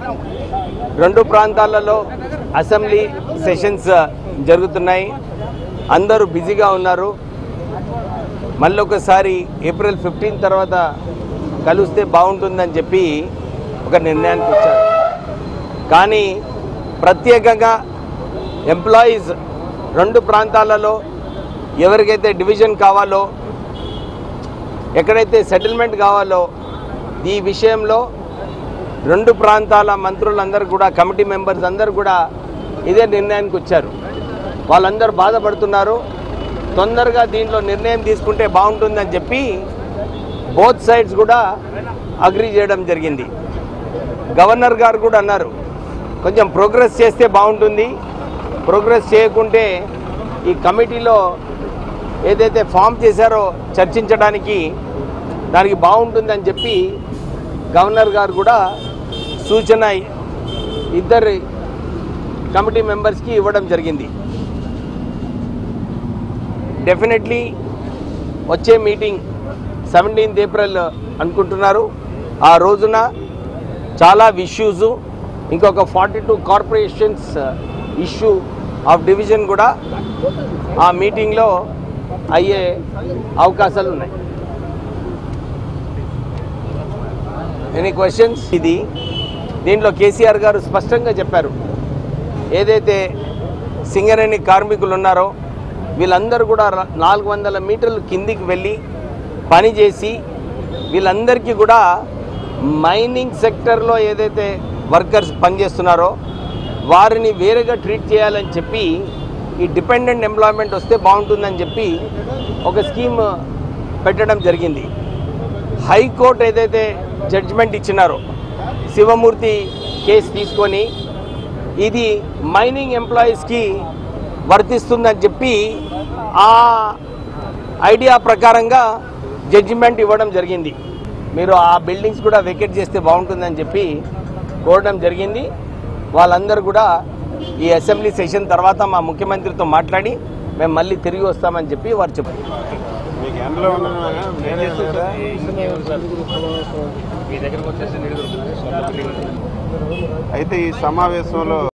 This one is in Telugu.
రెండు ప్రాంతాలలో అసెంబ్లీ సెషన్స్ జరుగుతున్నాయి అందరూ బిజీగా ఉన్నారు మళ్ళీ ఒకసారి ఏప్రిల్ ఫిఫ్టీన్ తర్వాత కలిస్తే బాగుంటుందని చెప్పి ఒక నిర్ణయానికి వచ్చారు కానీ ప్రత్యేకంగా ఎంప్లాయీస్ రెండు ప్రాంతాలలో ఎవరికైతే డివిజన్ కావాలో ఎక్కడైతే సెటిల్మెంట్ కావాలో ఈ విషయంలో రెండు ప్రాంతాల మంత్రులందరూ కూడా కమిటీ మెంబర్స్ అందరూ కూడా ఇదే నిర్ణయానికి వచ్చారు వాళ్ళందరూ బాధపడుతున్నారు తొందరగా దీంట్లో నిర్ణయం తీసుకుంటే బాగుంటుందని చెప్పి బోత్ సైడ్స్ కూడా అగ్రీ చేయడం జరిగింది గవర్నర్ గారు కూడా అన్నారు కొంచెం ప్రోగ్రెస్ చేస్తే బాగుంటుంది ప్రోగ్రెస్ చేయకుంటే ఈ కమిటీలో ఏదైతే ఫామ్ చేశారో చర్చించడానికి దానికి బాగుంటుందని చెప్పి గవర్నర్ గారు కూడా సూచన ఇద్దరు కమిటీ మెంబర్స్కి ఇవ్వడం జరిగింది డెఫినెట్లీ వచ్చే మీటింగ్ సెవెంటీన్త్ ఏప్రిల్ అనుకుంటున్నారు ఆ రోజున చాలా ఇష్యూస్ ఇంకొక forty two corporations issue of division కూడా ఆ మీటింగ్లో అయ్యే అవకాశాలు ఉన్నాయి ఎనీ క్వశ్చన్స్ ఇది దీంట్లో కేసీఆర్ గారు స్పష్టంగా చెప్పారు ఏదైతే సింగరేణి కార్మికులు ఉన్నారో వీళ్ళందరూ కూడా ర- నాలుగు వందల మీటర్లు కిందికి వెళ్ళి పని చేసి వీళ్ళందరికీ కూడా మైనింగ్ సెక్టర్లో ఏదైతే వర్కర్స్ పనిచేస్తున్నారో వారిని వేరేగా ట్రీట్ చేయాలని చెప్పి ఈ డిపెండెంట్ ఎంప్లాయ్మెంట్ వస్తే బాగుంటుందని చెప్పి ఒక స్కీమ్ పెట్టడం జరిగింది హైకోర్టు ఏదైతే జడ్జిమెంట్ ఇచ్చినారో శివమూర్తి కేసు తీసుకొని ఇది మైనింగ్ ఎంప్లాయీస్కి వర్తిస్తుందని చెప్పి ఆ ఐడియా ప్రకారంగా జడ్జిమెంట్ ఇవ్వడం జరిగింది మీరు ఆ బిల్డింగ్స్ కూడా వెకేట్ చేస్తే బాగుంటుందని చెప్పి కోరడం జరిగింది వాళ్ళందరూ కూడా ఈ అసెంబ్లీ సెషన్ తర్వాత మా ముఖ్యమంత్రితో మాట్లాడి మేము మళ్ళీ తిరిగి వస్తామని చెప్పి వారు చెప్పారు మీకు ఎండలో ఉన్నాను నేనే లేదా? అయితే ఈ సమావేశంలో